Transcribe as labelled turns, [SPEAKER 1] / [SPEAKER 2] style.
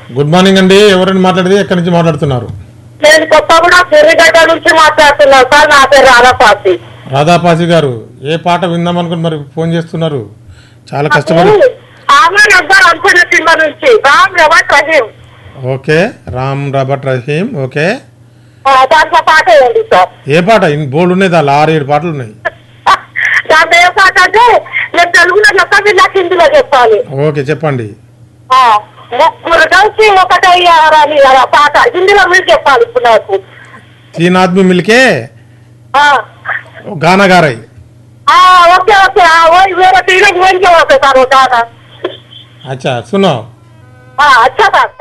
[SPEAKER 1] good morning అండి ఎవరండి మాట్లాడేది ఎక్కడి నుంచి మాట్లాడుతున్నారు
[SPEAKER 2] నేను కొత్తగూడ చెర్రిగడ్డ నుంచి మాట్లాడుతున్నాను సార్ నా పేరు రాధాపాసి
[SPEAKER 1] రాధాపాసి గారు ఏ పాట విందాం అనుకుని మరి ఫోన్ చేస్తున్నారు చాలా కష్టపడి
[SPEAKER 2] ఆమె నంబర్ అనుకున్న సినిమా నుంచి Ram Robert Rahim
[SPEAKER 1] okay Ram Robert Rahim okay
[SPEAKER 2] ఆ, దాంట్లో పాట వేయండి సార్
[SPEAKER 1] ఏ పాట ఇన్ బోల్డ్ ఉన్నాయి దాని ఆరు ఏడు పాటలు ఉన్నాయి
[SPEAKER 2] దాంట్లో ఏ పాట అంటే నేను తెలుగులో చెప్పాలి నాకు హిందీలో చెప్పాలి
[SPEAKER 1] ఓకే చెప్పండి
[SPEAKER 2] ఆ, ముగ్గురు కలిసి ఒకటయ్యారని అలా పాట హిందీలో మీరు చెప్పాలి ఇప్పుడు నాకు
[SPEAKER 1] తీన్ ఆద్మీ మిల్కే
[SPEAKER 2] ఆ,
[SPEAKER 1] గానా గారై
[SPEAKER 2] ఆ, ఓకే ఓకే ఆ, ఓ- వేరే తీరే వేరే ఓకే సార్ ఒక
[SPEAKER 1] అచ్చా సునో
[SPEAKER 2] अच्छा था